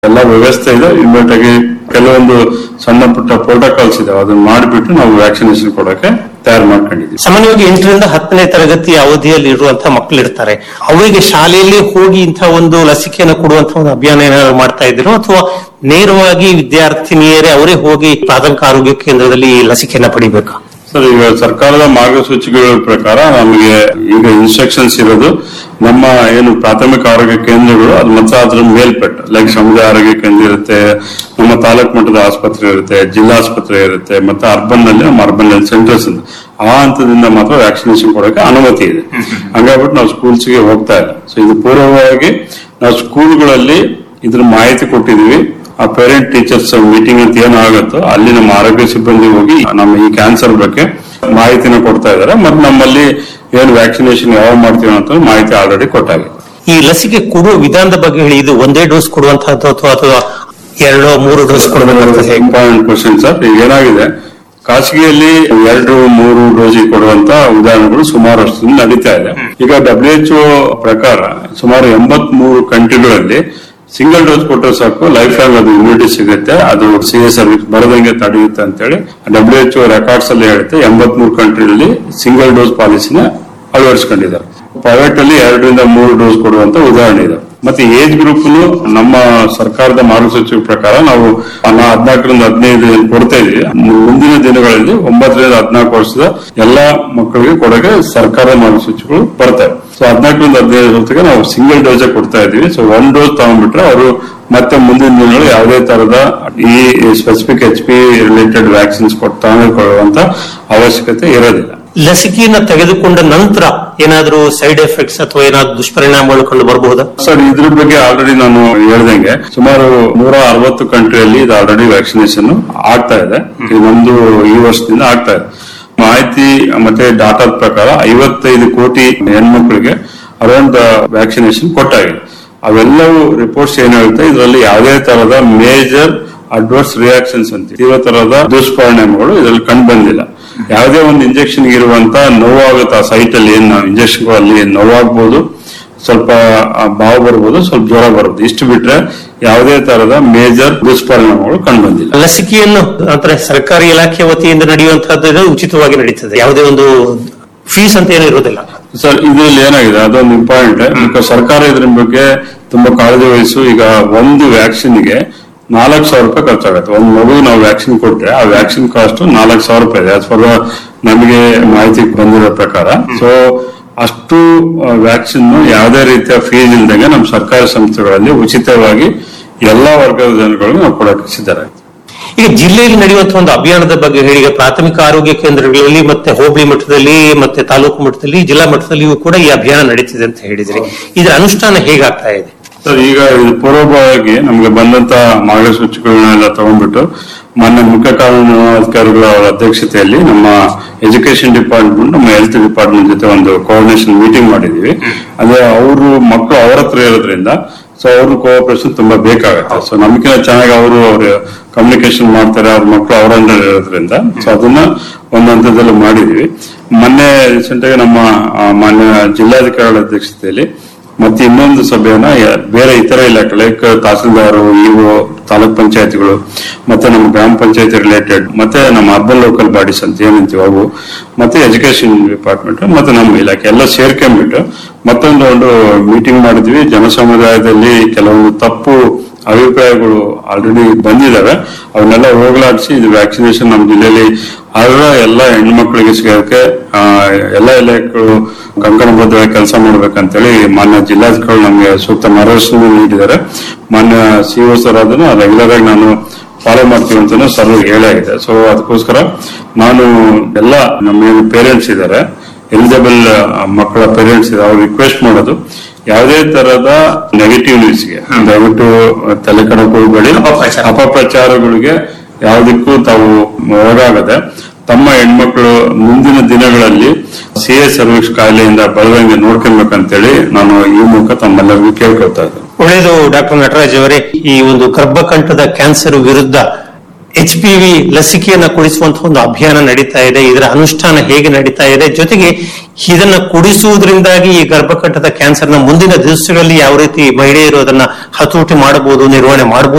ಎಲ್ಲ ವ್ಯವಸ್ಥೆ ಇದೆ ಇಮಿಡಿಯೇಟ್ ಆಗಿ ಕೆಲವೊಂದು ಸಣ್ಣ ಪುಟ್ಟ ಪ್ರೋಟೋಕಾಲ್ಸ್ ಇದೆ ಅದನ್ನ ಮಾಡಿಬಿಟ್ಟು ನಾವು ವ್ಯಾಕ್ಸಿನೇಷನ್ ಕೊಡಕ್ಕೆ ತಯಾರು ಮಾಡ್ಕೊಂಡಿದ್ದೀವಿ ಸಾಮಾನ್ಯವಾಗಿ ಎಂಟರಿಂದ ಹತ್ತನೇ ತರಗತಿ ಅವಧಿಯಲ್ಲಿ ಇರುವಂತಹ ಮಕ್ಕಳು ಇರ್ತಾರೆ ಅವರಿಗೆ ಶಾಲೆಯಲ್ಲಿ ಹೋಗಿ ಇಂತಹ ಒಂದು ಲಸಿಕೆಯನ್ನು ಕೊಡುವಂತಹ ಒಂದು ಅಭಿಯಾನ ಏನಾದ್ರು ಮಾಡ್ತಾ ಇದ್ದೀರೋ ಅಥವಾ ನೇರವಾಗಿ ವಿದ್ಯಾರ್ಥಿನಿಯರೇ ಅವರೇ ಹೋಗಿ ಪ್ರಾಥಮಿಕ ಆರೋಗ್ಯ ಕೇಂದ್ರದಲ್ಲಿ ಈ ಲಸಿಕೆಯನ್ನ ಪಡಿಬೇಕಾ ಸರ್ ಈಗ ಸರ್ಕಾರದ ಮಾರ್ಗಸೂಚಿಗಳ ಪ್ರಕಾರ ನಮಗೆ ಈಗ ಇನ್ಸ್ಟ್ರಕ್ಷನ್ಸ್ ಇರೋದು ನಮ್ಮ ಏನು ಪ್ರಾಥಮಿಕ ಆರೋಗ್ಯ ಕೇಂದ್ರಗಳು ಅದು ಮತ್ತೆ ಅದ್ರ ಮೇಲ್ಪಟ್ಟು ಲೈಕ್ ಸಮುದಾಯ ಆರೋಗ್ಯ ಕೇಂದ್ರ ಇರುತ್ತೆ ನಮ್ಮ ತಾಲೂಕು ಮಟ್ಟದ ಆಸ್ಪತ್ರೆ ಇರುತ್ತೆ ಜಿಲ್ಲಾ ಆಸ್ಪತ್ರೆ ಇರುತ್ತೆ ಮತ್ತೆ ಅರ್ಬನ್ ನಲ್ಲಿ ನಮ್ಮ ಅರ್ಬನ್ ಹೆಲ್ತ್ ಸೆಂಟರ್ಸ್ ಇದೆ ಆ ಹಂತದಿಂದ ಮಾತ್ರ ವ್ಯಾಕ್ಸಿನೇಷನ್ ಕೊಡಕ್ಕೆ ಅನುಮತಿ ಇದೆ ಹಂಗಾಗ್ಬಿಟ್ಟು ನಾವು ಸ್ಕೂಲ್ಸ್ಗೆ ಹೋಗ್ತಾ ಇಲ್ಲ ಸೊ ಇದು ಪೂರ್ವವಾಗಿ ನಾವು ಸ್ಕೂಲ್ಗಳಲ್ಲಿ ಇದ್ರ ಮಾಹಿತಿ ಕೊಟ್ಟಿದೀವಿ ಆ ಪೇರೆಂಟ್ ಟೀಚರ್ಸ್ ಮೀಟಿಂಗ್ ಅಂತ ಏನು ಆಗುತ್ತೋ ಅಲ್ಲಿ ನಮ್ಮ ಆರೋಗ್ಯ ಸಿಬ್ಬಂದಿ ಹೋಗಿ ನಮ್ಮ ಈ ಕ್ಯಾನ್ಸರ್ ಬಗ್ಗೆ ಮಾಹಿತಿನ ಕೊಡ್ತಾ ಇದ್ದಾರೆ ಮತ್ತೆ ನಮ್ಮಲ್ಲಿ ಏನು ವ್ಯಾಕ್ಸಿನೇಷನ್ ಯಾವಾಗ ಮಾಡ್ತೀವಿ ಅಂತ ಮಾಹಿತಿ ಆಲ್ರೆಡಿ ಕೊಟ್ಟಾಗಿದೆ ಈ ಲಸಿಕೆ ಕೊಡುವ ವಿಧಾನದ ಬಗ್ಗೆ ಹೇಳಿ ಇದು ಒಂದೇ ಡೋಸ್ ಕೊಡುವಂತಹದ್ದು ಅಥವಾ ಅಥವಾ ಎರಡೋ ಮೂರು ಡೋಸ್ ಕೊಡಬೇಕಾಗ್ತದೆ ಇಂಪಾರ್ಟೆಂಟ್ ಕ್ವಶನ್ ಸರ್ ಈಗ ಏನಾಗಿದೆ ಖಾಸಗಿಯಲ್ಲಿ ಎರಡು ಮೂರು ಡೋಸ್ ಕೊಡುವಂತ ಉದಾಹರಣೆಗಳು ಸುಮಾರು ವರ್ಷದಿಂದ ನಡೀತಾ ಇದೆ ಈಗ ಡಬ್ಲ್ಯೂ ಎಚ್ ಪ್ರಕಾರ ಸುಮಾರು ಎಂಬತ್ ಮೂರು ಕಂಟ್ರಿಗಳಲ್ಲಿ ಸಿಂಗಲ್ ಡೋಸ್ ಕೊಟ್ಟರೆ ಸಾಕು ಲೈಫ್ ಲಾಂಗ್ ಅದು ಇಮ್ಯುನಿಟಿ ಸಿಗುತ್ತೆ ಅದು ಸಿ ಎಸ್ ಸರ್ವಿಸ್ ಬರದಂಗೆ ತಡೆಯುತ್ತೆ ಅಂತೇಳಿ ಡಬ್ಲ್ಯೂ ಎಚ್ ರೆಕಾರ್ಡ್ಸ್ ಅಲ್ಲಿ ಹೇಳುತ್ತೆ ಎಂಬತ್ ಮೂರು ಕಂಟ್ರಿಯಲ್ಲಿ ಸಿಂಗಲ್ ಡೋಸ್ ಪಾಲಿಸಿನ ಅಳವಡಿಸ್ಕೊಂಡಿದ್ದಾರೆ ಪ್ರೈವೇಟ್ ಅಲ್ಲಿ ಎರಡರಿಂದ ಮೂರು ಡೋಸ್ ಕೊಡುವಂತ ಉದಾಹರಣೆ ಇದೆ ಮತ್ತೆ ಏಜ್ ಗ್ರೂಪ್ ನಮ್ಮ ಸರ್ಕಾರದ ಮಾರ್ಗಸೂಚಿ ಪ್ರಕಾರ ನಾವು ನಾ ಹದಿನಾಲ್ಕರಿಂದ ಹದಿನೈದು ಏನ್ ಕೊಡ್ತಾ ಇದೀವಿ ಮುಂದಿನ ದಿನಗಳಲ್ಲಿ ಒಂಬತ್ತರಿಂದ ಹದಿನಾಲ್ಕು ವರ್ಷದ ಎಲ್ಲಾ ಮಕ್ಕಳಿಗೆ ಕೊಡಗೆ ಸರ್ಕಾರದ ಮಾರ್ಗಸೂಚಿಗಳು ಬರ್ತವೆ ಸೊ ಹದಿನಾಲ್ಕರಿಂದ ಹದಿನೈದು ಹೊತ್ತಿಗೆ ನಾವು ಸಿಂಗಲ್ ಡೋಸೇ ಕೊಡ್ತಾ ಇದೀವಿ ಸೊ ಒನ್ ಡೋಸ್ ತಗೊಂಡ್ಬಿಟ್ರೆ ಅವರು ಮತ್ತೆ ಮುಂದಿನ ದಿನಗಳು ಯಾವುದೇ ತರದ ಈ specific H P related vaccines ಕೊಟ್ಟು ತಗೊಂಡುಕೊಳ್ಳುವಂತ ಅವಶ್ಯಕತೆ ಇರೋದಿಲ್ಲ ಲಸಿಕೆಯನ್ನ ತೆಗೆದುಕೊಂಡ ನಂತರ ಏನಾದರೂ ಸೈಡ್ ಎಫೆಕ್ಟ್ಸ್ ಅಥವಾ ಏನಾದ್ರು ದುಷ್ಪರಿಣಾಮಗಳು ಕಂಡು ಬರಬಹುದಾ ಸರ್ ಇದ್ರ ಬಗ್ಗೆ ಆಲ್ರೆಡಿ ನಾನು ಹೇಳ್ದಂಗೆ ಸುಮಾರು ನೂರ ಅರವತ್ತು ಕಂಟ್ರಿಯಲ್ಲಿ ಇದು ಆಲ್ರೆಡಿ ವ್ಯಾಕ್ಸಿನೇಷನ್ ಆಗ್ತಾ ಇದೆ ಇದು ನಮ್ದು ಈ ವರ್ಷದಿಂದ ಆಗ್ತಾ ಇದೆ ಮಾಹಿತಿ ಮತ್ತೆ ಡಾಟಾದ ಪ್ರಕಾರ ಐವತ್ತೈದು ಕೋಟಿ ಹೆಣ್ಮಕ್ಳಿಗೆ ಅರೌಂಡ್ ವ್ಯಾಕ್ಸಿನೇಷನ್ ಕೊಟ್ಟಾಗಿದೆ ಅವೆಲ್ಲವೂ ರಿಪೋರ್ಟ್ಸ್ ಏನ್ ಹೇಳುತ್ತೆ ಇದರಲ್ಲಿ ಯಾವುದೇ ತರದ ಮೇಜರ್ ಅಡ್ವರ್ಸ್ ರಿಯಾಕ್ಷನ್ಸ್ ಅಂತ ತೀವ್ರ ತರದ ದುಷ್ಪರಿಣಾಮಗಳು ಇದರಲ್ಲಿ ಕಂಡು ಬಂದಿಲ್ಲ ಯಾವುದೇ ಒಂದು ಇಂಜೆಕ್ಷನ್ ಇರುವಂತ ನೋವಾಗುತ್ತೆ ಆ ಸೈಟ್ ಅಲ್ಲಿ ಏನ್ ಇಂಜೆಕ್ಷನ್ ಅಲ್ಲಿ ನೋವಾಗ್ಬೋದು ಸ್ವಲ್ಪ ಆ, ಬಾವು ಬರ್ಬೋದು ಸ್ವಲ್ಪ ಜ್ವರ ಬರ್ಬೋದು ಇಷ್ಟು ಬಿಟ್ರೆ ಯಾವುದೇ ತರದ ಮೇಜರ್ ದುಷ್ಪರಿಣಾಮಗಳು ಕಂಡು ಬಂದಿಲ್ಲ ಲಸಿಕೆಯನ್ನು ಅಂದ್ರೆ ಸರ್ಕಾರಿ ಇಲಾಖೆ ವತಿಯಿಂದ ನಡೆಯುವಂತಹದ್ದು ಇದು ಉಚಿತವಾಗಿ ನಡೀತದೆ ಯಾವುದೇ ಒಂದು ಫೀಸ್ ಅಂತ ಏನು ಇರುವುದಿಲ್ಲ ಸರ್ ಇದರಲ್ಲಿ ಏನಾಗಿದೆ ಅದೊಂದು ಇಂಪಾರ್ಟೆಂಟ್ ಈಗ ಸರ್ಕಾರ ಇದ್ರ ಬಗ್ಗೆ ತುಂಬಾ ಕಾಳಜಿ ವಹಿಸು ಈಗ ಒಂದು ವ್ಯಾಕ್ಸಿನ್ಗೆ ನಾಲ್ಕು ಸಾವಿರ ರೂಪಾಯಿ ಖರ್ಚಾಗುತ್ತೆ ಒಂದು ಮಗು ನಾವು ವ್ಯಾಕ್ಸಿನ್ ಕೊಟ್ರೆ ಆ ವ್ಯಾಕ್ಸಿನ್ ಕಾಸ್ಟ್ ನಾಲ್ಕು ಸಾವಿರ ರೂಪಾಯಿ ಇದೆ ಆಸ್ ಫಾರ್ ನಮಗೆ ಮಾಹಿತಿ ಬಂದಿರೋ ಪ್ರಕಾರ ಸೊ ಅಷ್ಟು ವ್ಯಾಕ್ಸಿನ್ ಯಾವುದೇ ರೀತಿಯ ಫೀಸ್ ಇಲ್ದಂಗೆ ನಮ್ಮ ಸರ್ಕಾರಿ ಸಂಸ್ಥೆಗಳಲ್ಲಿ ಉಚಿತವಾಗಿ ಎಲ್ಲಾ ವರ್ಗದ ಜನಗಳಿಗೆ ನಾವು ಕೊಡಕ್ಕೆ ಸಿದ್ಧರಾಗ್ತೀವಿ ಈಗ ಜಿಲ್ಲೆಯಲ್ಲಿ ನಡೆಯುವಂತಹ ಒಂದು ಅಭಿಯಾನದ ಬಗ್ಗೆ ಹೇಳಿ ಈಗ ಪ್ರಾಥಮಿಕ ಆರೋಗ್ಯ ಕೇಂದ್ರಗಳಲ್ಲಿ ಮತ್ತೆ ಹೋಬಳಿ ಮಟ್ಟದಲ್ಲಿ ಮತ್ತೆ ತಾಲೂಕು ಮಟ್ಟದಲ್ಲಿ ಜಿಲ್ಲಾ ಮಟ್ಟದಲ್ಲಿಯೂ ಕೂಡ ಈ ಅಭಿಯಾನ ನಡೀತಿದೆ ಅಂತ ಹೇಳಿದ್ರಿ ಇದರ ಅನುಷ್ಠಾನ ಹೇಗಾಗ್ತಾ ಇದೆ ಸರ್ ಈಗ ಇದು ಪೂರ್ವಭಾವಿಯಾಗಿ ನಮಗೆ ಬಂದಂತ ಮಾರ್ಗಸೂಚಿಗಳನ್ನೆಲ್ಲ ತಗೊಂಡ್ಬಿಟ್ಟು ಮಾನ್ಯ ಮುಖ್ಯ ಕಾನೂನು ಅಧಿಕಾರಿಗಳ ಅವರ ಅಧ್ಯಕ್ಷತೆಯಲ್ಲಿ ನಮ್ಮ ಎಜುಕೇಶನ್ ಡಿಪಾರ್ಟ್ಮೆಂಟ್ ನಮ್ಮ ಹೆಲ್ತ್ ಡಿಪಾರ್ಟ್ಮೆಂಟ್ ಜೊತೆ ಒಂದು ಕೋಆರ್ಡಿನೇಷನ್ ಮೀಟಿಂಗ್ ಮಾಡಿದೀವಿ ಅದೇ ಅವರು ಮಕ್ಕಳು ಅವ್ರ ಹತ್ರ ಇರೋದ್ರಿಂದ ಸೊ ಅವ್ರ ಕೋಆಪರೇಷನ್ ತುಂಬಾ ಬೇಕಾಗುತ್ತೆ ಸೊ ನಮ್ಗಿಂತ ಚೆನ್ನಾಗಿ ಅವರು ಅವ್ರ ಕಮ್ಯುನಿಕೇಶನ್ ಮಾಡ್ತಾರೆ ಅವ್ರ ಮಕ್ಕಳು ಅವರ ಅಂಡರ್ ಇರೋದ್ರಿಂದ ಸೊ ಅದನ್ನ ಒಂದು ಹಂತದಲ್ಲಿ ಮಾಡಿದೀವಿ ಮೊನ್ನೆ ರೀಸೆಂಟ್ ಆಗಿ ನಮ್ಮ ಆ, ಮಾನ್ಯ ಜಿಲ್ಲಾಧಿಕಾರಿಗಳ ಅಧ್ಯಕ್ಷತೆಯಲ್ಲಿ ಮತ್ತೆ ಇನ್ನೊಂದು ಸಭೆಯನ್ನ ಯ- ಬೇರೆ ಇತರ ಇಲಾಖೆ ಲೈಕ್ ತಹಸೀಲ್ದಾರು ಇಒ ತಾಲೂಕ್ ಪಂಚಾಯತಿಗಳು ಮತ್ತೆ ನಮ್ಮ ಗ್ರಾಮ ಪಂಚಾಯತಿ ರಿಲೇಟೆಡ್ ಮತ್ತೆ ನಮ್ಮ ಅರ್ಬನ್ ಲೋಕಲ್ ಬಾಡೀಸ್ ಅಂತ ಏನಂತೀವಿ ಅವು ಮತ್ತೆ ಎಜುಕೇಶನ್ ಡಿಪಾರ್ಟ್ಮೆಂಟ್ ಮತ್ತೆ ನಮ್ಮ ಇಲಾಖೆ ಎಲ್ಲ ಸೇರ್ಕೊಂಡ್ಬಿಟ್ಟು ಮತ್ತೊಂದು ಒಂದು ಮೀಟಿಂಗ್ ಮಾಡಿದ್ವಿ ಜನ ಸಮುದಾಯದಲ್ಲಿ ಕೆಲವೊಂದು ತಪ್ಪು ಅಭಿಪ್ರಾಯಗಳು ಆಲ್ರೆಡಿ ಬಂದಿದ್ದಾವೆ ಅವನ್ನೆಲ್ಲ ಹೋಗಲಾಡಿಸಿ ಇದು ವ್ಯಾಕ್ಸಿನೇಷನ್ ನಮ್ಮ ಜಿಲ್ಲೆಯಲ್ಲಿ ಅರ್ಹ ಎಲ್ಲ ಹೆಣ್ಮಕ್ಳಿಗೆ ಸಿಗೋಕೆ ಆ, ಎಲ್ಲ ಇಲಾಖೆಗಳು ಕಂಕಣಬದ್ಧವಾಗಿ ಕೆಲಸ ಮಾಡ್ಬೇಕಂತೇಳಿ ಮಾನ್ಯ ಜಿಲ್ಲಾಧಿಕಾರಿಗಳು ನಮಗೆ ಸೂಕ್ತ ಮಾರ್ಗದರ್ಶನ ನೀಡಿದ್ದಾರೆ ಮಾನ್ಯ ಸಿಒ ಸರ್ ಅದನ್ನ ರೆಗ್ಯುಲರ್ ಆಗಿ ನಾನು ಫಾಲೋ ಮಾಡ್ತೀವಿ ಅಂತಾನು ಸರ್ ಹೇಳಾಗಿದೆ ಸೊ ಅದಕ್ಕೋಸ್ಕರ ನಾನು ಎಲ್ಲ ನಮ್ಮ ಏನು ಪೇರೆಂಟ್ಸ್ ಇದ್ದಾರೆ ಎಲಿಜಿಬಲ್ ಮಕ್ಕಳ ಪೇರೆಂಟ್ಸ್ ಇದೆ ಅವ್ರು ರಿಕ್ವೆಸ್ಟ್ ಮಾಡೋದು ಯಾವುದೇ ತರದ ನೆಗೆಟಿವ್ ನ್ಯೂಸ್ಗೆ ದಯವಿಟ್ಟು ತಲೆ ಕಡಕ್ ಹೋಗ್ಬೇಡಿ ಅಪಪ್ರಚಾರ. ಅಪಪ್ರಚಾರಗಳಿಗೆ ಯಾವುದಕ್ಕೂ ತಾವು ಒಳಗಾಗದೆ ತಮ್ಮ ಹೆಣ್ಮಕ್ಳು ಮುಂದಿನ ದಿನಗಳಲ್ಲಿ ಸಿ ಎ ಸರ್ವಿಸ್ ಕಾಯಿಲೆಯಿಂದ ಬರದಂಗೆ ನೋಡ್ಕೊಬೇಕಂತೇಳಿ ನಾನು ಈ ಮೂಲಕ ತಮ್ಮೆಲ್ಲರಿಗೂ ಕೇಳ್ಕೊಳ್ತಾ ಇದ್ದೇನೆ ಒಳ್ಳೆಯದು ಡಾಕ್ಟರ್ ನಟರಾಜ್ ಅವರೇ ಈ ಒಂದು ಗರ್ಭಕಂಠದ ಕ್ಯಾನ್ಸರ್ ವಿರುದ್ಧ ಎಚ್ ಪಿ ವಿ ಲಸಿಕೆಯನ್ನ ಕೊಡಿಸುವಂತಹ ಒಂದು ಅಭಿಯಾನ ನಡೀತಾ ಇದೆ ಇದರ ಅನುಷ್ಠಾನ ಹೇಗೆ ನಡೀತಾ ಇದೆ ಜೊತೆಗೆ ಇದನ್ನ ಕುಡಿಸುವುದರಿಂದಾಗಿ ಈ ಗರ್ಭಕಂಠದ ಕ್ಯಾನ್ಸರ್ನ ಮುಂದಿನ ದಿವಸಗಳಲ್ಲಿ ಯಾವ ರೀತಿ ಮಹಿಳೆಯರು ಅದನ್ನ ಹತೋಟಿ ಮಾಡಬಹುದು ನಿರ್ವಹಣೆ ಮಾಡಬಹುದು